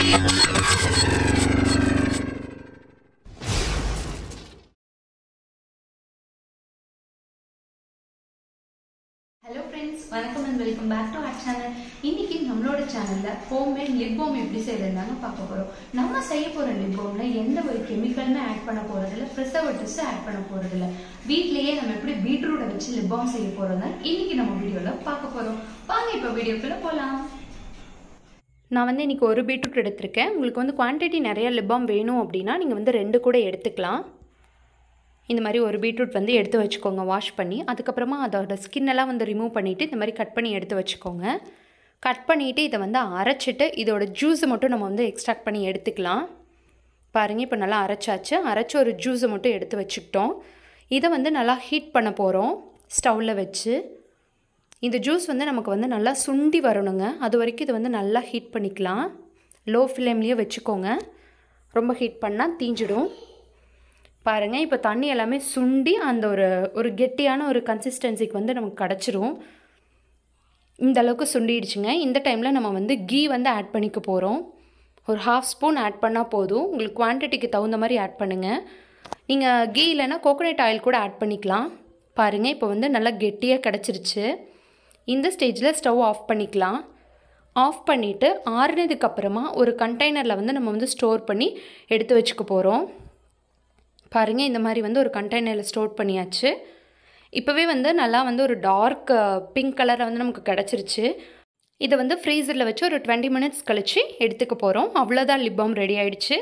hello friends வணக்கம் and welcome back to our channel இன்னைக்கு நம்மளோட சேனல்ல ஹோம்மேட் லிப் பாம் எப்படி செய்யறதுனாங்க பார்க்க போறோம் நம்ம செய்ய போற லிப் பாம்ல எந்த ஒரு கெமிக்கலுமே ஆட் பண்ண போறதில்ல ப்ரிசர்வேட்டிவ்ஸ் ஆட் பண்ண போறதில்ல வீட்லயே நம்ம எப்படி பீட்ரூட்டை வச்சு லிப் பாம் செய்ய போறோம்னா இன்னைக்கு நம்ம வீடியோல பார்க்க போறோம் வாங்க இப்போ வீடியோக்குள்ள போலாம் நான் வந்து இன்றைக்கி ஒரு பீட்ரூட் எடுத்திருக்கேன் உங்களுக்கு வந்து குவான்டிட்டி நிறைய லிப்பாம் வேணும் அப்படின்னா நீங்கள் வந்து ரெண்டு கூட எடுத்துக்கலாம் இந்த மாதிரி ஒரு பீட்ரூட் வந்து எடுத்து வச்சுக்கோங்க வாஷ் பண்ணி அதுக்கப்புறமா அதோட ஸ்கின்னெல்லாம் வந்து ரிமூவ் பண்ணிவிட்டு இந்த மாதிரி கட் பண்ணி எடுத்து வச்சுக்கோங்க கட் பண்ணிவிட்டு இதை வந்து அரைச்சிட்டு இதோட ஜூஸை மட்டும் நம்ம வந்து எக்ஸ்ட்ராக்ட் பண்ணி எடுத்துக்கலாம் பாருங்கள் இப்போ நல்லா அரைச்சாச்சு அரைச்சி ஒரு ஜூஸை மட்டும் எடுத்து வச்சுக்கிட்டோம் இதை வந்து நல்லா ஹீட் பண்ண போகிறோம் ஸ்டவ்வில் வச்சு இந்த ஜூஸ் வந்து நமக்கு வந்து நல்லா சுண்டி வரணுங்க அது வரைக்கும் இது வந்து நல்லா ஹீட் பண்ணிக்கலாம் லோ ஃப்ளேம்லேயே வச்சுக்கோங்க ரொம்ப ஹீட் பண்ணால் தீஞ்சிடும் பாருங்கள் இப்போ தண்ணி எல்லாமே சுண்டி அந்த ஒரு ஒரு கெட்டியான ஒரு கன்சிஸ்டன்சிக்கு வந்து நமக்கு கிடச்சிரும் இந்த அளவுக்கு சுண்டிடுச்சுங்க இந்த டைமில் நம்ம வந்து கீ வந்து ஆட் பண்ணிக்க போகிறோம் ஒரு ஹாஃப் ஸ்பூன் ஆட் பண்ணால் போதும் உங்களுக்கு குவான்டிட்டிக்கு தகுந்த மாதிரி ஆட் பண்ணுங்கள் நீங்கள் கீ இல்லைன்னா கோகோனட் ஆயில் கூட ஆட் பண்ணிக்கலாம் பாருங்கள் இப்போ வந்து நல்லா கெட்டியாக கிடச்சிருச்சு இந்த ஸ்டேஜில் ஸ்டவ் ஆஃப் பண்ணிக்கலாம் ஆஃப் பண்ணிவிட்டு ஆறுனதுக்கப்புறமா ஒரு கண்டெய்னரில் வந்து நம்ம வந்து ஸ்டோர் பண்ணி எடுத்து வச்சுக்க போகிறோம் பாருங்கள் இந்த மாதிரி வந்து ஒரு கண்டெய்னரில் ஸ்டோர் பண்ணியாச்சு இப்போவே வந்து நல்லா வந்து ஒரு டார்க் பிங்க் கலரில் வந்து நமக்கு கிடச்சிருச்சு இதை வந்து ஃப்ரீசரில் வச்சு ஒரு டுவெண்ட்டி மினிட்ஸ் கழித்து எடுத்துக்க போகிறோம் அவ்வளோதான் லிப் பாம் ரெடி ஆயிடுச்சு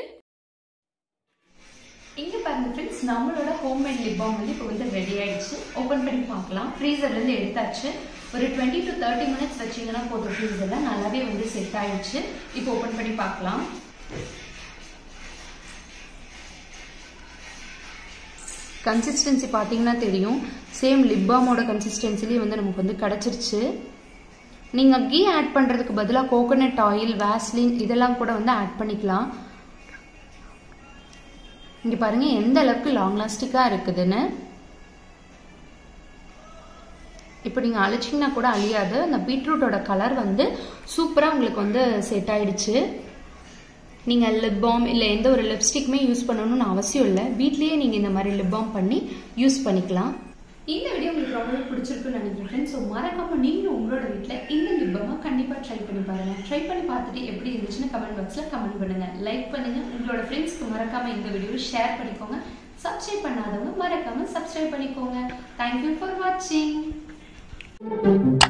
இங்க பாருங்க ஃப்ரெண்ட்ஸ் நம்மளோட ஹோம்மேட் லிப் பாம் வந்து இப்போ வந்து ரெடி ஆயிடுச்சு ஓப்பன் பண்ணி பார்க்கலாம் ஃப்ரீசர்ல இருந்து எடுத்தாச்சு ஒரு டுவெண்ட்டி டு தேர்ட்டி மினிட்ஸ் வச்சீங்கன்னா போதும் ஃப்ரீசர்ல நல்லாவே வந்து செட் ஆயிடுச்சு இப்போ ஓப்பன் பண்ணி பார்க்கலாம் கன்சிஸ்டன்சி பார்த்தீங்கன்னா தெரியும் சேம் லிப் பாமோட கன்சிஸ்டன்சிலேயே வந்து நமக்கு வந்து கிடச்சிருச்சு நீங்கள் கீ ஆட் பண்ணுறதுக்கு பதிலாக கோகோனட் ஆயில் வேஸ்லின் இதெல்லாம் கூட வந்து ஆட் பண்ணிக்கலாம் இங்கே பாருங்கள் எந்த அளவுக்கு லாங் லாஸ்டிக்காக இருக்குதுன்னு இப்போ நீங்கள் அழிச்சிங்கன்னா கூட அழியாது அந்த பீட்ரூட்டோட கலர் வந்து சூப்பராக உங்களுக்கு வந்து செட் ஆயிடுச்சு நீங்கள் லிப் பாம் இல்லை எந்த ஒரு லிப்ஸ்டிக்குமே யூஸ் பண்ணணும்னு அவசியம் இல்லை வீட்லேயே நீங்கள் இந்த மாதிரி லிப் பாம் பண்ணி யூஸ் பண்ணிக்கலாம் இந்த வீடியோ உங்களுக்கு ரொம்பவே பிடிச்சிருக்குன்னு நினைக்கிறேன் ஃப்ரெண்ட்ஸ் ஸோ மறக்காம நீங்களும் உங்களோட வீட்டில் இந்த லிப் பாமை கண்டிப்பாக ட்ரை பண்ணி பாருங்க ட்ரை பண்ணி பார்த்துட்டு எப்படி இருந்துச்சுன்னு கமெண்ட் பாக்ஸில் கமெண்ட் பண்ணுங்க லைக் பண்ணுங்க உங்களோட ஃப்ரெண்ட்ஸ்க்கு மறக்காம இந்த வீடியோவை ஷேர் பண்ணிக்கோங்க சப்ஸ்கிரைப் பண்ணாதவங்க மறக்காம சப்ஸ்கிரைப் பண்ணிக்கோங்க தேங்க்யூ ஃபார் வாட்சிங்